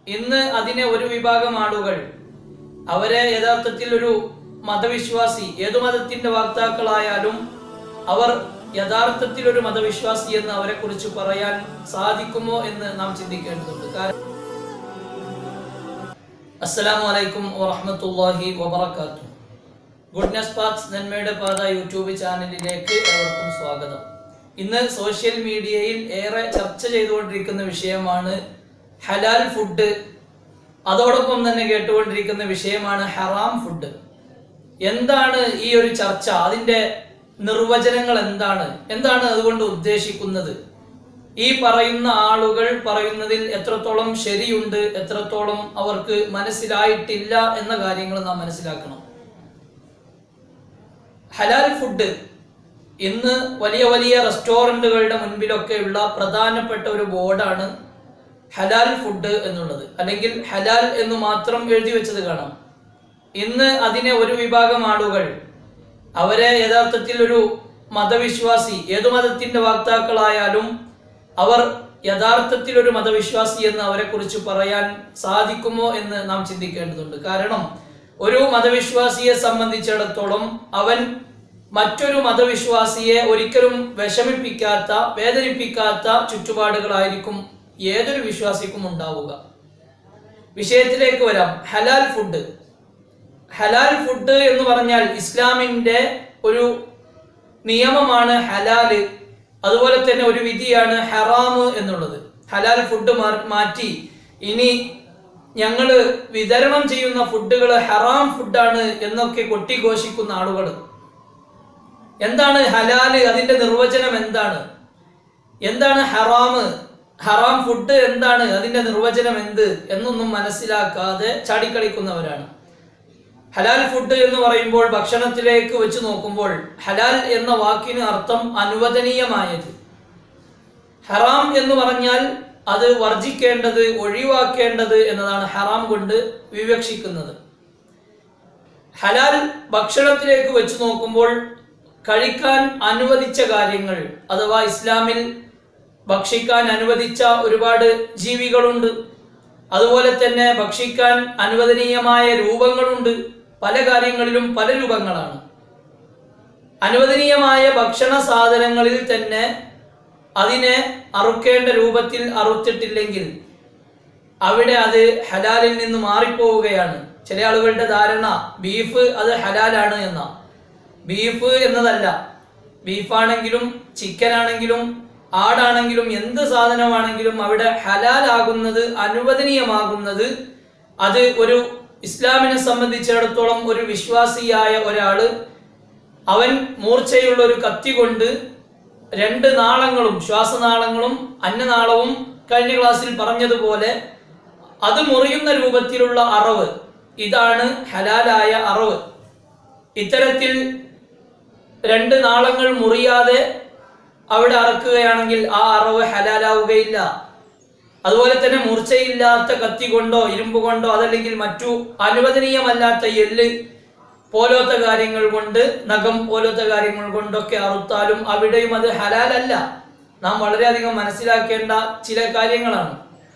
ഇന്ന് അതിനെ ഒരു വിഭാഗം ആളുകൾ അവരെ യഥാർത്ഥത്തിൽ ഒരു മതവിശ്വാസി ഏതു മതത്തിന്റെ വാക്താക്കളായാലും അവർ യഥാർത്ഥത്തിൽ ഒരു മതവിശ്വാസി എന്ന് അവരെ കുറിച്ച് പറയാൻ സാധിക്കുമോ എന്ന് നാം ചിന്തിക്കേണ്ടതുണ്ട് കാരണം അസ്സലാമു അലൈക്കും വറഹ്മത്തുള്ളാഹി വബറകാതുഹു ഗുഡ്നസ് പാത്ത് നന്മയുടെ പാത യൂട്യൂബ് ചാനലിലേക്ക് ഏവർക്കും സ്വാഗതം ഇന്ന് സോഷ്യൽ മീഡിയയിൽ ഏറെ ചർച്ച ചെയ്തുകൊണ്ടിരിക്കുന്ന വിഷയമാണ് ഹലാൽ ഫുഡ് അതോടൊപ്പം തന്നെ കേട്ടുകൊണ്ടിരിക്കുന്ന വിഷയമാണ് ഹറാം ഫുഡ് എന്താണ് ഈ ഒരു ചർച്ച അതിന്റെ നിർവചനങ്ങൾ എന്താണ് എന്താണ് അതുകൊണ്ട് ഉദ്ദേശിക്കുന്നത് ഈ പറയുന്ന ആളുകൾ പറയുന്നതിൽ എത്രത്തോളം ശരിയുണ്ട് എത്രത്തോളം അവർക്ക് മനസ്സിലായിട്ടില്ല എന്ന കാര്യങ്ങൾ നാം മനസ്സിലാക്കണം ഹലാൽ ഫുഡ് ഇന്ന് വലിയ വലിയ റെസ്റ്റോറൻറ്റുകളുടെ മുൻപിലൊക്കെയുള്ള പ്രധാനപ്പെട്ട ഒരു ബോർഡാണ് ഹലാൽ ഫുഡ് എന്നുള്ളത് അല്ലെങ്കിൽ ഹലാൽ എന്ന് മാത്രം എഴുതി വെച്ചത് കാണാം ഇന്ന് അതിനെ ഒരു വിഭാഗം ആളുകൾ അവരെ യഥാർത്ഥത്തിൽ ഒരു മതവിശ്വാസി ഏതു മതത്തിന്റെ വാക്താക്കളായാലും അവർ യഥാർത്ഥത്തിൽ ഒരു മതവിശ്വാസി എന്ന് അവരെ കുറിച്ച് പറയാൻ സാധിക്കുമോ എന്ന് നാം ചിന്തിക്കേണ്ടതുണ്ട് കാരണം ഒരു മതവിശ്വാസിയെ സംബന്ധിച്ചിടത്തോളം അവൻ മറ്റൊരു മതവിശ്വാസിയെ ഒരിക്കലും വിഷമിപ്പിക്കാത്ത വേദനിപ്പിക്കാത്ത ചുറ്റുപാടുകളായിരിക്കും ഏതൊരു വിശ്വാസിക്കും ഉണ്ടാവുക വിഷയത്തിലേക്ക് വരാം ഹലാൽ ഫുഡ് ഹലാൽ ഫുഡ് എന്ന് പറഞ്ഞാൽ ഇസ്ലാമിന്റെ ഒരു നിയമമാണ് ഹലാല് അതുപോലെ തന്നെ ഒരു വിധിയാണ് ഹറാമ് എന്നുള്ളത് ഹലാൽ ഫുഡ് മാറ്റി ഇനി ഞങ്ങള് വിതരണം ചെയ്യുന്ന ഫുഡുകൾ ഹറാം ഫുഡാണ് എന്നൊക്കെ കൊട്ടിഘോഷിക്കുന്ന ആളുകൾ എന്താണ് ഹലാല് അതിന്റെ നിർവചനം എന്താണ് എന്താണ് ഹറാമ് ഹറാം ഫുഡ് എന്താണ് അതിന്റെ നിർവചനം എന്ത് എന്നൊന്നും മനസ്സിലാക്കാതെ ചാടിക്കളിക്കുന്നവരാണ് ഹലാൽ ഫുഡ് എന്ന് പറയുമ്പോൾ ഭക്ഷണത്തിലേക്ക് വെച്ച് നോക്കുമ്പോൾ ഹലാൽ എന്ന വാക്കിന് അർത്ഥം അനുവദനീയമായത് ഹറാം എന്ന് പറഞ്ഞാൽ അത് വർജിക്കേണ്ടത് ഒഴിവാക്കേണ്ടത് എന്നതാണ് ഹറാം കൊണ്ട് വിവക്ഷിക്കുന്നത് ഹലാൽ ഭക്ഷണത്തിലേക്ക് വെച്ച് നോക്കുമ്പോൾ കഴിക്കാൻ അനുവദിച്ച കാര്യങ്ങൾ അഥവാ ഇസ്ലാമിൽ ഭക്ഷിക്കാൻ അനുവദിച്ച ഒരുപാട് ജീവികളുണ്ട് അതുപോലെ തന്നെ ഭക്ഷിക്കാൻ അനുവദനീയമായ രൂപങ്ങളുണ്ട് പല കാര്യങ്ങളിലും പല രൂപങ്ങളാണ് അനുവദനീയമായ ഭക്ഷണ സാധനങ്ങളിൽ തന്നെ അതിനെ അറുക്കേണ്ട രൂപത്തിൽ അറുത്തിട്ടില്ലെങ്കിൽ അവിടെ അത് ഹലാലിൽ നിന്ന് മാറിപ്പോവുകയാണ് ചില ആളുകളുടെ ധാരണ ബീഫ് അത് ഹലാലാണ് എന്ന ബീഫ് എന്നതല്ല ബീഫാണെങ്കിലും ചിക്കൻ ആണെങ്കിലും ആടാണെങ്കിലും എന്ത് സാധനമാണെങ്കിലും അവിടെ ഹലാലാകുന്നത് അനുവദനീയമാകുന്നത് അത് ഒരു ഇസ്ലാമിനെ സംബന്ധിച്ചിടത്തോളം ഒരു വിശ്വാസിയായ ഒരാള് അവൻ മൂർച്ചയുള്ള ഒരു കത്തി കൊണ്ട് രണ്ട് നാളങ്ങളും ശ്വാസനാളങ്ങളും അന്നനാളവും കഴിഞ്ഞ ക്ലാസ്സിൽ പറഞ്ഞതുപോലെ അത് മുറിയുന്ന രൂപത്തിലുള്ള അറവ് ഇതാണ് ഹലാലായ അറവ് ഇത്തരത്തിൽ രണ്ട് നാളങ്ങൾ മുറിയാതെ അവിടെ അറക്കുകയാണെങ്കിൽ ആ അറവ് ഹലാലാവുകയില്ല അതുപോലെ തന്നെ മൂർച്ചയില്ലാത്ത കത്തി കൊണ്ടോ ഇരുമ്പ് കൊണ്ടോ അതല്ലെങ്കിൽ മറ്റു അനുവദനീയമല്ലാത്ത എല്ല് പോലത്തെ കാര്യങ്ങൾ കൊണ്ട് നഖം പോലത്തെ കാര്യങ്ങൾ കൊണ്ടൊക്കെ അറുത്താലും അവിടെയും അത് ഹലാലല്ല നാം വളരെയധികം മനസ്സിലാക്കേണ്ട ചില കാര്യങ്ങളാണ്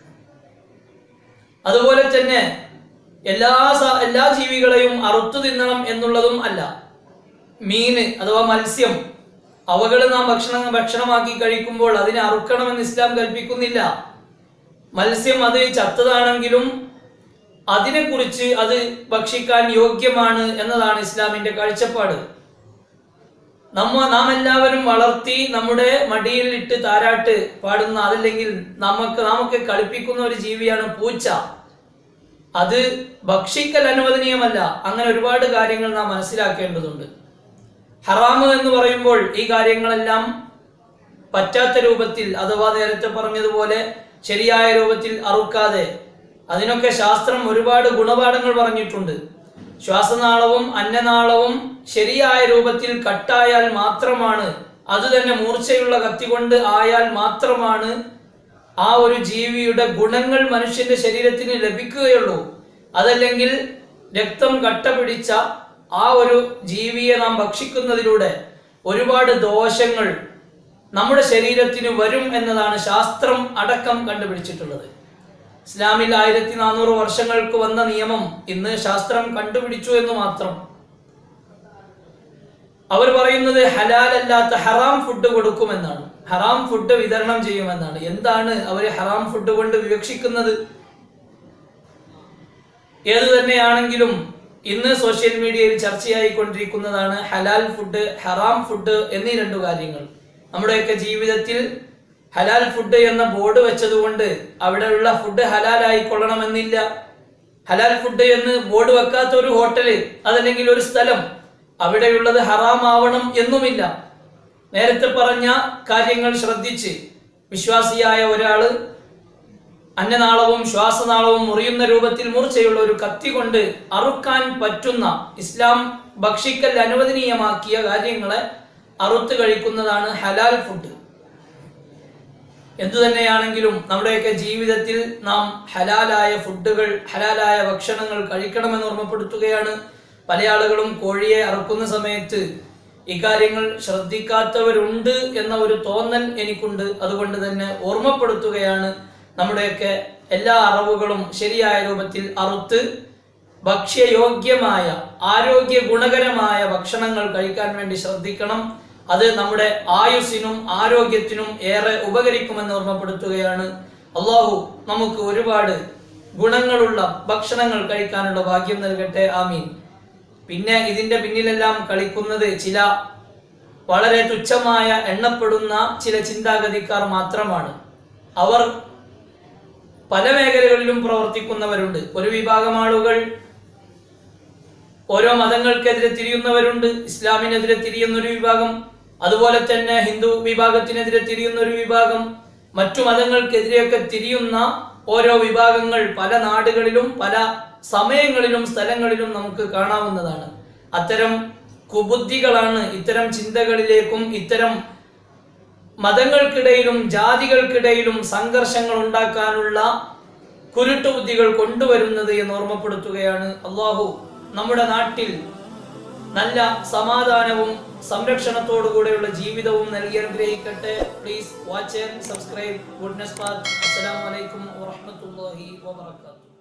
അതുപോലെ തന്നെ എല്ലാ എല്ലാ ജീവികളെയും അറുത്തു തിന്നണം എന്നുള്ളതും അല്ല മീന് അഥവാ മത്സ്യം അവകൾ നാം ഭക്ഷണം ഭക്ഷണമാക്കി കഴിക്കുമ്പോൾ അതിനെ അറുക്കണമെന്ന് ഇസ്ലാം കൽപ്പിക്കുന്നില്ല മത്സ്യം അത് ചത്തതാണെങ്കിലും അതിനെക്കുറിച്ച് അത് ഭക്ഷിക്കാൻ യോഗ്യമാണ് എന്നതാണ് ഇസ്ലാമിന്റെ കാഴ്ചപ്പാട് നമ്മ നാം എല്ലാവരും വളർത്തി നമ്മുടെ മടിയിൽ ഇട്ട് താരാട്ട് പാടുന്ന അതല്ലെങ്കിൽ നമുക്ക് നമുക്ക് കളിപ്പിക്കുന്ന ഒരു ജീവിയാണ് പൂച്ച അത് ഭക്ഷിക്കൽ അനുവദനീയമല്ല അങ്ങനെ ഒരുപാട് കാര്യങ്ങൾ നാം മനസ്സിലാക്കേണ്ടതുണ്ട് ഹറാമ് എന്ന് പറയുമ്പോൾ ഈ കാര്യങ്ങളെല്ലാം പറ്റാത്ത രൂപത്തിൽ അഥവാ നേരത്തെ പറഞ്ഞതുപോലെ ശരിയായ രൂപത്തിൽ അറുക്കാതെ അതിനൊക്കെ ശാസ്ത്രം ഒരുപാട് ഗുണപാഠങ്ങൾ പറഞ്ഞിട്ടുണ്ട് ശ്വാസനാളവും അന്നനാളവും ശരിയായ രൂപത്തിൽ കട്ടായാൽ മാത്രമാണ് അത് തന്നെ മൂർച്ചയുള്ള കത്തി കൊണ്ട് ആയാൽ മാത്രമാണ് ആ ഒരു ജീവിയുടെ ഗുണങ്ങൾ മനുഷ്യന്റെ ശരീരത്തിന് ലഭിക്കുകയുള്ളൂ അതല്ലെങ്കിൽ രക്തം കട്ട പിടിച്ച ആ ഒരു ജീവിയെ നാം ഭക്ഷിക്കുന്നതിലൂടെ ഒരുപാട് ദോഷങ്ങൾ നമ്മുടെ ശരീരത്തിന് വരും എന്നതാണ് ശാസ്ത്രം അടക്കം കണ്ടുപിടിച്ചിട്ടുള്ളത് ഇസ്ലാമിൽ ആയിരത്തി നാനൂറ് വർഷങ്ങൾക്ക് വന്ന നിയമം ഇന്ന് ശാസ്ത്രം കണ്ടുപിടിച്ചു എന്ന് മാത്രം അവർ പറയുന്നത് ഹലാലല്ലാത്ത ഹറാം ഫുഡ് കൊടുക്കുമെന്നാണ് ഹറാം ഫുഡ് വിതരണം ചെയ്യുമെന്നാണ് എന്താണ് അവർ ഹറാം ഫുഡ് കൊണ്ട് വിവക്ഷിക്കുന്നത് ഏതു തന്നെയാണെങ്കിലും ഇന്ന് സോഷ്യൽ മീഡിയയിൽ ചർച്ചയായിക്കൊണ്ടിരിക്കുന്നതാണ് ഹലാൽ ഫുഡ് ഹറാം ഫുഡ് എന്നീ രണ്ടു കാര്യങ്ങൾ നമ്മുടെയൊക്കെ ജീവിതത്തിൽ ഹലാൽ ഫുഡ് എന്ന ബോർഡ് വെച്ചതുകൊണ്ട് അവിടെയുള്ള ഫുഡ് ഹലാലായി കൊള്ളണമെന്നില്ല ഹലാൽ ഫുഡ് എന്ന് ബോർഡ് വെക്കാത്ത ഒരു ഹോട്ടല് അതല്ലെങ്കിൽ ഒരു സ്ഥലം അവിടെയുള്ളത് ഹറാം ആവണം എന്നുമില്ല നേരത്തെ പറഞ്ഞ കാര്യങ്ങൾ ശ്രദ്ധിച്ച് വിശ്വാസിയായ ഒരാള് അന്നനാളവും ശ്വാസനാളവും മുറിയുന്ന രൂപത്തിൽ മൂർച്ചയുള്ള ഒരു കത്തി കൊണ്ട് അറുക്കാൻ പറ്റുന്ന ഇസ്ലാം ഭക്ഷിക്കൽ അനുവദനീയമാക്കിയ കാര്യങ്ങളെ അറുത്ത് കഴിക്കുന്നതാണ് ഹലാൽ ഫുഡ് എന്തു തന്നെയാണെങ്കിലും നമ്മുടെയൊക്കെ ജീവിതത്തിൽ നാം ഹലാലായ ഫുഡുകൾ ഹലാലായ ഭക്ഷണങ്ങൾ കഴിക്കണമെന്ന് ഓർമ്മപ്പെടുത്തുകയാണ് പല ആളുകളും കോഴിയെ അറുക്കുന്ന സമയത്ത് ഇക്കാര്യങ്ങൾ ശ്രദ്ധിക്കാത്തവരുണ്ട് എന്ന ഒരു തോന്നൽ എനിക്കുണ്ട് അതുകൊണ്ട് തന്നെ ഓർമ്മപ്പെടുത്തുകയാണ് നമ്മുടെയൊക്കെ എല്ലാ അറിവുകളും ശരിയായ രൂപത്തിൽ അറുത്ത് ഭക്ഷ്യയോഗ്യമായ ആരോഗ്യ ഗുണകരമായ ഭക്ഷണങ്ങൾ കഴിക്കാൻ വേണ്ടി ശ്രദ്ധിക്കണം അത് നമ്മുടെ ആയുസ്സിനും ആരോഗ്യത്തിനും ഏറെ ഉപകരിക്കുമെന്ന് ഓർമ്മപ്പെടുത്തുകയാണ് അള്ളാഹു നമുക്ക് ഒരുപാട് ഗുണങ്ങളുള്ള ഭക്ഷണങ്ങൾ കഴിക്കാനുള്ള ഭാഗ്യം നൽകട്ടെ ആമീൻ പിന്നെ ഇതിന്റെ പിന്നിലെല്ലാം കളിക്കുന്നത് ചില വളരെ തുച്ഛമായ എണ്ണപ്പെടുന്ന ചില ചിന്താഗതിക്കാർ മാത്രമാണ് അവർ പല മേഖലകളിലും പ്രവർത്തിക്കുന്നവരുണ്ട് ഒരു വിഭാഗം ആളുകൾ ഓരോ മതങ്ങൾക്കെതിരെ തിരിയുന്നവരുണ്ട് ഇസ്ലാമിനെതിരെ തിരിയുന്ന ഒരു വിഭാഗം അതുപോലെ തന്നെ ഹിന്ദു വിഭാഗത്തിനെതിരെ തിരിയുന്ന ഒരു വിഭാഗം മറ്റു മതങ്ങൾക്കെതിരെയൊക്കെ തിരിയുന്ന ഓരോ വിഭാഗങ്ങൾ പല നാടുകളിലും പല സമയങ്ങളിലും സ്ഥലങ്ങളിലും നമുക്ക് കാണാവുന്നതാണ് അത്തരം കുബുദ്ധികളാണ് ഇത്തരം ചിന്തകളിലേക്കും ഇത്തരം മതങ്ങൾക്കിടയിലും ജാതികൾക്കിടയിലും സംഘർഷങ്ങൾ ഉണ്ടാക്കാനുള്ള കുരുട്ടുബുദ്ധികൾ കൊണ്ടുവരുന്നത് എന്ന് ഓർമ്മപ്പെടുത്തുകയാണ് അള്ളാഹു നമ്മുടെ നാട്ടിൽ നല്ല സമാധാനവും സംരക്ഷണത്തോടുകൂടെയുള്ള ജീവിതവും നൽകി അനുഗ്രഹിക്കട്ടെ please watch and subscribe goodness path അസ്സലാമു അലൈക്കും വറഹ്മത്തുള്ളാഹി വബറകാതുഹു